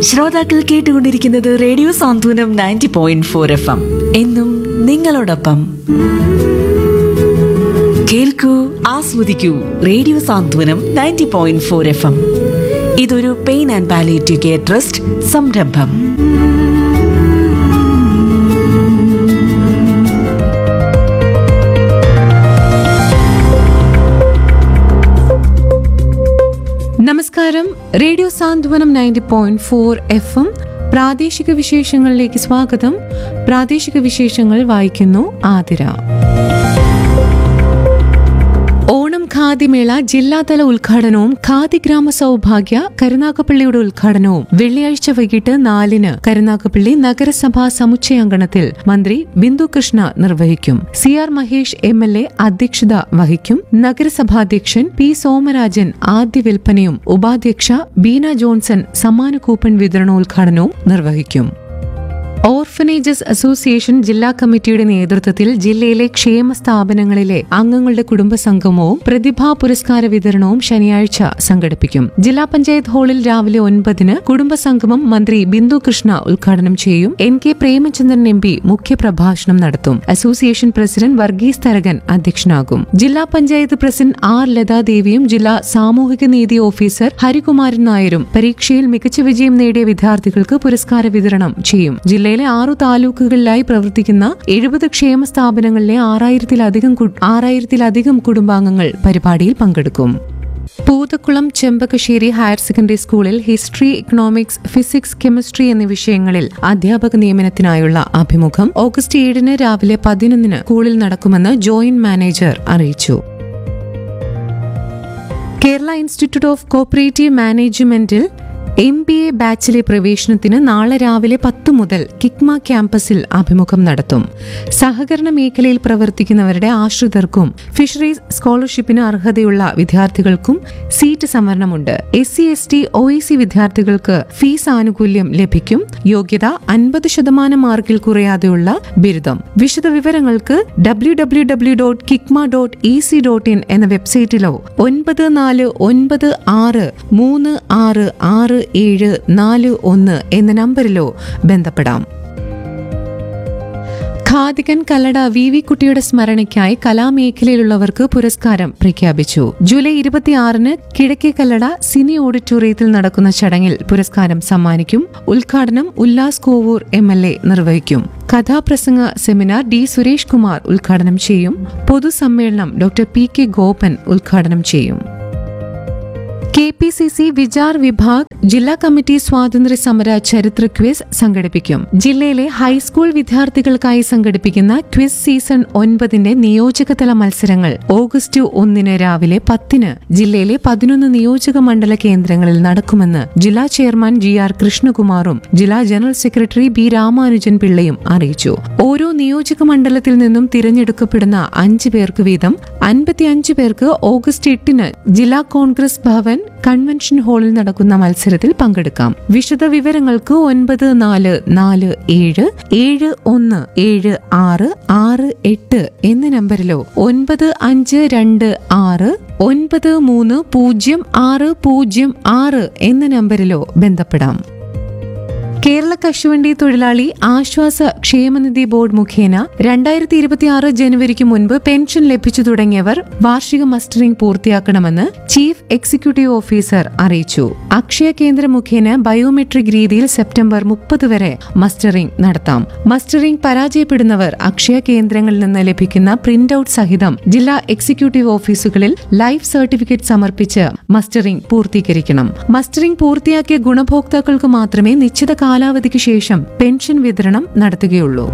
ശ്രോതാക്കൾ കേട്ടുകൊണ്ടിരിക്കുന്നത് radio Santhwanam ninety point four F M എന്നും നിങ്ങളോടൊപ്പം കേൾക്കൂ ആസ്വദിക്കൂ radio Santhwanam ninety point four F M ഇതൊരു pain and palliative care trust സംരംഭം നമസ്കാരം radio Santhwanam ninety point four F M പ്രാദേശിക വിശേഷങ്ങളിലേക്ക് സ്വാഗതം പ്രാദേശിക വിശേഷങ്ങൾ വായിക്കുന്നു ആതിര ഓണം ഖാദിമേള ജില്ലാതല ഉദ്ഘാടനവും ഖാദി ഗ്രാമ സൗഭാഗ്യ കരുനാഗപ്പള്ളിയുടെ ഉദ്ഘാടനവും വെള്ളിയാഴ്ച വൈകിട്ട് നാലിന് കരുനാഗപ്പള്ളി നഗരസഭാ സമുച്ചയാങ്കണത്തിൽ മന്ത്രി ബിന്ദു കൃഷ്ണ നിർവഹിക്കും C R Mahesh M L A അധ്യക്ഷത വഹിക്കും നഗരസഭാധ്യക്ഷൻ പി സോമരാജൻ ആദ്യ വിൽപ്പനയും ഉപാധ്യക്ഷ ബീന ജോൺസൺ സമ്മാന കൂപ്പൺ വിതരണോദ്ഘാടനവും നിർവഹിക്കും ഓർഫനേജസ് അസോസിയേഷൻ ജില്ലാ കമ്മിറ്റിയുടെ നേതൃത്വത്തിൽ ജില്ലയിലെ ക്ഷേമ സ്ഥാപനങ്ങളിലെ അംഗങ്ങളുടെ കുടുംബ സംഗമവും പ്രതിഭാ പുരസ്കാര വിതരണവും ശനിയാഴ്ച സംഘടിപ്പിക്കും ജില്ലാ പഞ്ചായത്ത് ഹാളിൽ രാവിലെ ഒൻപതിന് കുടുംബ സംഗമം മന്ത്രി ബിന്ദു കൃഷ്ണ ഉദ്ഘാടനം ചെയ്യും N K Premachandran M P മുഖ്യപ്രഭാഷണം നടത്തും അസോസിയേഷൻ പ്രസിഡന്റ് വർഗീസ് തരകൻ അധ്യക്ഷനാകും ജില്ലാ പഞ്ചായത്ത് പ്രസിഡന്റ് ആർ ലതാദേവിയും ജില്ലാ സാമൂഹിക നീതി ഓഫീസർ ഹരികുമാരൻ നായരും പരീക്ഷയിൽ മികച്ച വിജയം നേടിയ വിദ്യാർത്ഥികൾക്ക് പുരസ്കാര വിതരണം ചെയ്യും ജില്ലയിലെ ആറു താലൂക്കുകളിലായി പ്രവർത്തിക്കുന്ന എഴുപത് ക്ഷേമ സ്ഥാപനങ്ങളിലെ ആറായിരത്തിലധികം കു- ആറായിരത്തിലധികം കുടുംബാംഗങ്ങൾ പരിപാടിയിൽ പങ്കെടുക്കും പൂതക്കുളം ചെമ്പകശ്ശേരി ഹയർ സെക്കൻഡറി സ്കൂളിൽ ഹിസ്റ്ററി ഇക്കണോമിക്സ് ഫിസിക്സ് കെമിസ്ട്രി എന്നീ വിഷയങ്ങളിൽ അധ്യാപക നിയമനത്തിനായുള്ള അഭിമുഖം ഓഗസ്റ്റ് ഏഴിന് രാവിലെ പതിനൊന്നിന് സ്കൂളിൽ നടക്കുമെന്ന് ജോയിന്റ് മാനേജർ അറിയിച്ചു കേരള ഇൻസ്റ്റിറ്റ്യൂട്ട് ഓഫ് കോപ്പറേറ്റീവ് മാനേജ്മെന്റിൽ എം ബി എ ബാച്ചിലെ പ്രവേശനത്തിന് നാളെ രാവിലെ പത്ത് മുതൽ കിക്മ ക്യാമ്പസിൽ അഭിമുഖം നടത്തും സഹകരണ മേഖലയിൽ പ്രവർത്തിക്കുന്നവരുടെ ആശ്രിതർക്കും ഫിഷറീസ് സ്കോളർഷിപ്പിന് അർഹതയുള്ള വിദ്യാർത്ഥികൾക്കും സീറ്റ് സംവരണമുണ്ട് S C S T O E C വിദ്യാർത്ഥികൾക്ക് ഫീസ് ആനുകൂല്യം ലഭിക്കും യോഗ്യത അൻപത് ശതമാനം മാർക്കിൽ കുറയാതെയുള്ള ബിരുദം വിശദ വിവരങ്ങൾക്ക് W W W dot KICMA dot E C dot in എന്ന വെബ്സൈറ്റിലോ ഒൻപത് നാല് ഒൻപത് ആറ് മൂന്ന് ആറ് ആറ് ഏഴ് നാല് ഒന്ന് എന്ന നമ്പറിലോ ബന്ധപ്പെടാം ഖാദികൻ കല്ലട വി വി കുട്ടിയുടെ സ്മരണയ്ക്കായി കലാമേഖലയിലുള്ളവർക്ക് പുരസ്കാരം പ്രഖ്യാപിച്ചു ജൂലൈ ഇരുപത്തിയാറിന് കിഴക്കേ കല്ലട സിനി ഓഡിറ്റോറിയത്തിൽ നടക്കുന്ന ചടങ്ങിൽ പുരസ്കാരം സമ്മാനിക്കും ഉദ്ഘാടനം Ullas Kovoor M L A നിർവഹിക്കും കഥാപ്രസംഗ സെമിനാർ ഡി സുരേഷ് കുമാർ ഉദ്ഘാടനം ചെയ്യും പൊതുസമ്മേളനം ഡോക്ടർ പി കെ ഗോപൻ ഉദ്ഘാടനം ചെയ്യും K P C C Vichar Vibhag ജില്ലാ കമ്മിറ്റി സ്വാതന്ത്ര്യ സമര ചരിത്ര ക്വിസ് സംഘടിപ്പിക്കും ജില്ലയിലെ ഹൈസ്കൂൾ വിദ്യാർത്ഥികൾക്കായി സംഘടിപ്പിക്കുന്ന ക്വിസ് സീസൺ ഒൻപതിന്റെ നിയോജകതല മത്സരങ്ങൾ ഓഗസ്റ്റ് ഒന്നിന് രാവിലെ പത്തിന് ജില്ലയിലെ പതിനൊന്ന് നിയോജക മണ്ഡല കേന്ദ്രങ്ങളിൽ നടക്കുമെന്ന് ജില്ലാ ചെയർമാൻ ജി ആർ കൃഷ്ണകുമാറും ജില്ലാ ജനറൽ സെക്രട്ടറി ബി രാമാനുജൻ പിള്ളയും അറിയിച്ചു ഓരോ നിയോജക മണ്ഡലത്തിൽ നിന്നും തിരഞ്ഞെടുക്കപ്പെടുന്ന അഞ്ച് പേർക്ക് വീതം അൻപത്തിയഞ്ച് പേർക്ക് ഓഗസ്റ്റ് എട്ടിന് ജില്ലാ കോൺഗ്രസ് ഭവൻ കൺവെൻഷൻ ഹാളിൽ നടക്കുന്ന മത്സരത്തിൽ പങ്കെടുക്കാം വിശദ വിവരങ്ങൾക്ക് ഒൻപത് നാല് നാല് ഏഴ് ഏഴ് ഒന്ന് ഏഴ് ആറ് ആറ് എട്ട് എന്ന നമ്പറിലോ ഒൻപത് അഞ്ച് രണ്ട് ആറ് ഒൻപത് മൂന്ന് പൂജ്യം ആറ് പൂജ്യം ആറ് എന്ന നമ്പറിലോ ബന്ധപ്പെടാം കേരള കശുവണ്ടി തൊഴിലാളി ആശ്വാസ ക്ഷേമനിധി ബോർഡ് മുഖേന രണ്ടായിരത്തി ഇരുപത്തിയാറ് ജനുവരിക്ക് മുൻപ് പെൻഷൻ ലഭിച്ചു തുടങ്ങിയവർ വാർഷിക മസ്റ്ററിംഗ് പൂർത്തിയാക്കണമെന്ന് ചീഫ് എക്സിക്യൂട്ടീവ് ഓഫീസർ അറിയിച്ചു അക്ഷയ കേന്ദ്ര മുഖേന ബയോമെട്രിക് രീതിയിൽ സെപ്റ്റംബർ മുപ്പത് വരെ മസ്റ്ററിംഗ് നടത്താം മസ്റ്ററിംഗ് പരാജയപ്പെടുന്നവർ അക്ഷയ കേന്ദ്രങ്ങളിൽ നിന്ന് ലഭിക്കുന്ന പ്രിന്റ് ഔട്ട് സഹിതം ജില്ലാ എക്സിക്യൂട്ടീവ് ഓഫീസുകളിൽ ലൈഫ് സർട്ടിഫിക്കറ്റ് സമർപ്പിച്ച് മസ്റ്ററിംഗ് പൂർത്തീകരിക്കണം മസ്റ്ററിംഗ് പൂർത്തിയാക്കിയ ഗുണഭോക്താക്കൾക്ക് മാത്രമേ നിശ്ചിത കാലാവധിക്ക് ശേഷം പെൻഷൻ വിതരണം നടത്തുകയുള്ളൂ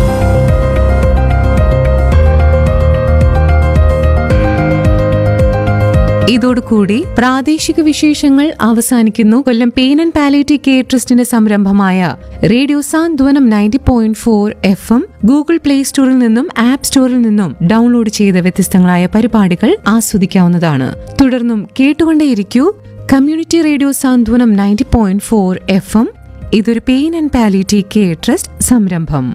ഇതോടുകൂടി പ്രാദേശിക വിശേഷങ്ങൾ അവസാനിക്കുന്നു Kollam pain and palliative care ട്രസ്റ്റിന്റെ സംരംഭമായ radio Santhwanam ninety point four F M Google Play സ്റ്റോറിൽ നിന്നും ആപ്പ് സ്റ്റോറിൽ നിന്നും ഡൗൺലോഡ് ചെയ്ത വ്യത്യസ്തങ്ങളായ പരിപാടികൾ ആസ്വദിക്കാവുന്നതാണ് തുടർന്നും കേട്ടുകൊണ്ടേയിരിക്കൂ community radio Santhwanam ninety point four F M ഇതൊരു pain and palliative care trust സംരംഭം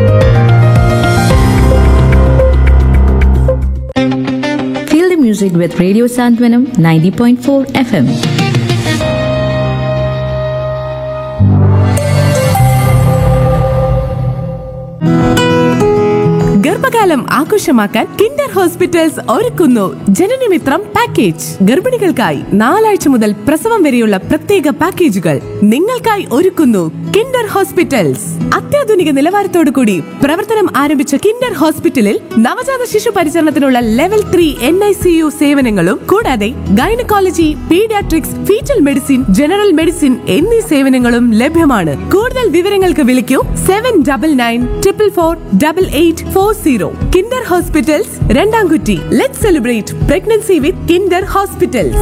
Feel the music with Radio Santwanam 90.4 FM. ഗർഭകാലം ആഘോഷമാക്കാൻ കിൻഡർ ഹോസ്പിറ്റൽസ് ഒരുക്കുന്നു ജനനമിത്രം പാക്കേജ് ഗർഭിണികൾക്കായി നാലാഴ്ച മുതൽ പ്രസവം വരെയുള്ള പ്രത്യേക പാക്കേജുകൾ നിങ്ങൾക്കായി ഒരുക്കുന്നു കിൻഡർ ഹോസ്പിറ്റൽസ് അത്യാധുനിക നിലവാരത്തോടു കൂടി പ്രവർത്തനം ആരംഭിച്ച കിൻഡർ ഹോസ്പിറ്റലിൽ നവജാത ശിശു പരിചരണത്തിനുള്ള level three N I C U സേവനങ്ങളും കൂടാതെ gynaecology paediatrics fetal medicine general medicine എന്നീ സേവനങ്ങളും ലഭ്യമാണ് കൂടുതൽ വിവരങ്ങൾക്ക് വിളിക്കൂ seven double nine triple four double eight four zero Kinder hospitals Randamkutty let celebrate pregnancy with Kinder hospitals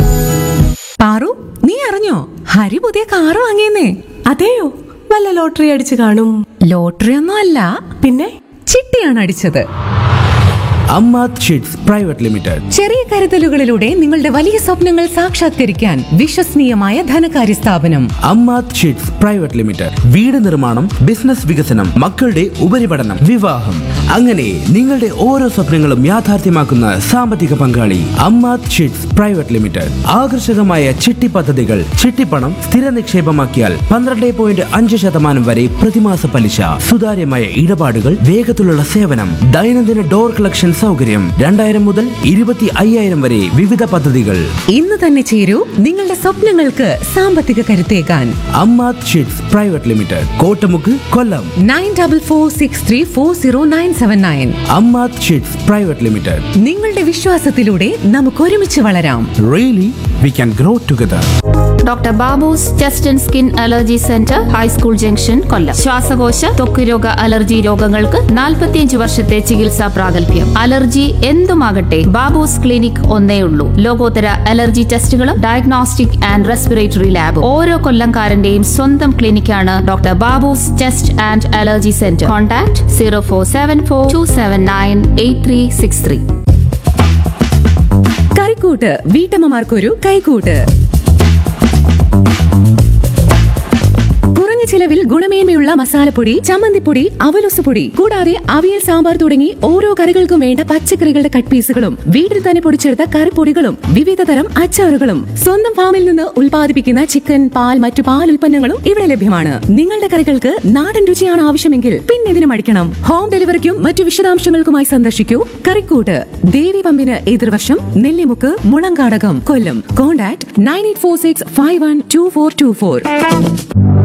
Paru നീ അറിഞ്ഞോ ഹരി പുതിയ കാറ് വാങ്ങിയെന്നേ അതെയോ വല്ല ലോട്ടറി അടിച്ചു കാണും ലോട്ടറി ഒന്നും അല്ല പിന്നെ ചിട്ടിയാണ് അടിച്ചത് അമ്മാത് ഷീറ്റ്സ് പ്രൈവറ്റ് ലിമിറ്റഡ് ചെറിയ കരുതലുകളിലൂടെ നിങ്ങളുടെ വലിയ സ്വപ്നങ്ങൾ സാക്ഷാത്കരിക്കാൻ വിശ്വസനീയമായ ധനകാര്യ സ്ഥാപനം അമ്മാത് ഷീറ്റ്സ് പ്രൈവറ്റ് ലിമിറ്റഡ് വീട് നിർമ്മാണം ബിസിനസ് വികസനം മക്കളുടെ ഉപരിപഠനം വിവാഹം അങ്ങനെ നിങ്ങളുടെ ഓരോ സ്വപ്നങ്ങളും യാഥാർത്ഥ്യമാക്കുന്ന സാമ്പത്തിക പങ്കാളി അമ്മാത് ഷീറ്റ്സ് പ്രൈവറ്റ് ലിമിറ്റഡ് ആകർഷകമായ ചിട്ടി പദ്ധതികൾ ചിട്ടിപ്പണം സ്ഥിര നിക്ഷേപമാക്കിയാൽ പന്ത്രണ്ട് പോയിന്റ് അഞ്ച് ശതമാനം വരെ പ്രതിമാസ പലിശ സുതാര്യമായ ഇടപാടുകൾ വേഗത്തിലുള്ള സേവനം ദൈനംദിന ഡോർ കളക്ഷൻ സൗകര്യം രണ്ടായിരം മുതൽ ഇരുപത്തി അയ്യായിരം വരെ വിവിധ പദ്ധതികൾ ഇന്ന് തന്നെ ചേരൂ നിങ്ങളുടെ സ്വപ്നങ്ങൾക്ക് സാമ്പത്തിക കരുത്തേകാൻ Ammath chits private limited Kottamukku Kollam nine double four six three four zero nine seven nine Ammath chits private limited നിങ്ങളുടെ വിശ്വാസത്തിലൂടെ നമുക്ക് ഒരുമിച്ച് വളരാം really we can grow together doctor Babu's chest and skin allergy centre high school junction Kollam ശ്വാസകോശ ത്വക്ക് രോഗ അലർജി രോഗങ്ങൾക്ക് 45 വർഷത്തെ ചികിത്സാ പ്രാഗൽഭ്യം അലർജി എന്തുമാകട്ടെ ബാബൂസ് ക്ലിനിക് ഒന്നേ ഉള്ളൂ ലോകോത്തര അലർജി ടെസ്റ്റുകളും ഡയഗ്നോസ്റ്റിക് ആൻഡ് റെസ്പിറേറ്ററി ലാബ് ഓരോ കൊല്ലംകാരന്റെയും സ്വന്തം ക്ലിനിക്കാണ് doctor Babu's chest and allergy centre contact zero four seven four two seven nine eight three six three കറിക്കൂട്ട് വീട്ടമ്മമാർക്കൊരു കൈക്കൂട്ട് കുറഞ്ഞ ചിലവിൽ ഗുണമേന്മയുള്ള മസാലപ്പൊടി ചമ്മന്തിപ്പൊടി അവലൊസുപൊടി കൂടാതെ അവിയൽ സാമ്പാർ തുടങ്ങി ഓരോ കറികൾക്കും വേണ്ട പച്ചക്കറികളുടെ കട്ട് പീസുകളും വീട്ടിൽ തന്നെ പൊടിച്ചെടുത്ത കറിപ്പൊടികളും വിവിധ തരം അച്ചാറുകളും സ്വന്തം ഫാമിൽ നിന്ന് ഉൽപ്പാദിപ്പിക്കുന്ന ചിക്കൻ പാൽ മറ്റു പാൽ ഉൽപ്പന്നങ്ങളും ഇവിടെ ലഭ്യമാണ് നിങ്ങളുടെ കറികൾക്ക് നാടൻ രുചിയാണ് ആവശ്യമെങ്കിൽ പിന്നെ ഇതിന് മടിക്കണം ഹോം ഡെലിവറിക്കും മറ്റു വിശദാംശങ്ങൾക്കുമായി സന്ദർശിക്കൂ കറിക്കൂട്ട് ദേവി പമ്പിന് എതിർവശം Nellimukku Mulankadakam Kollam contact nine eight four six five one two four two four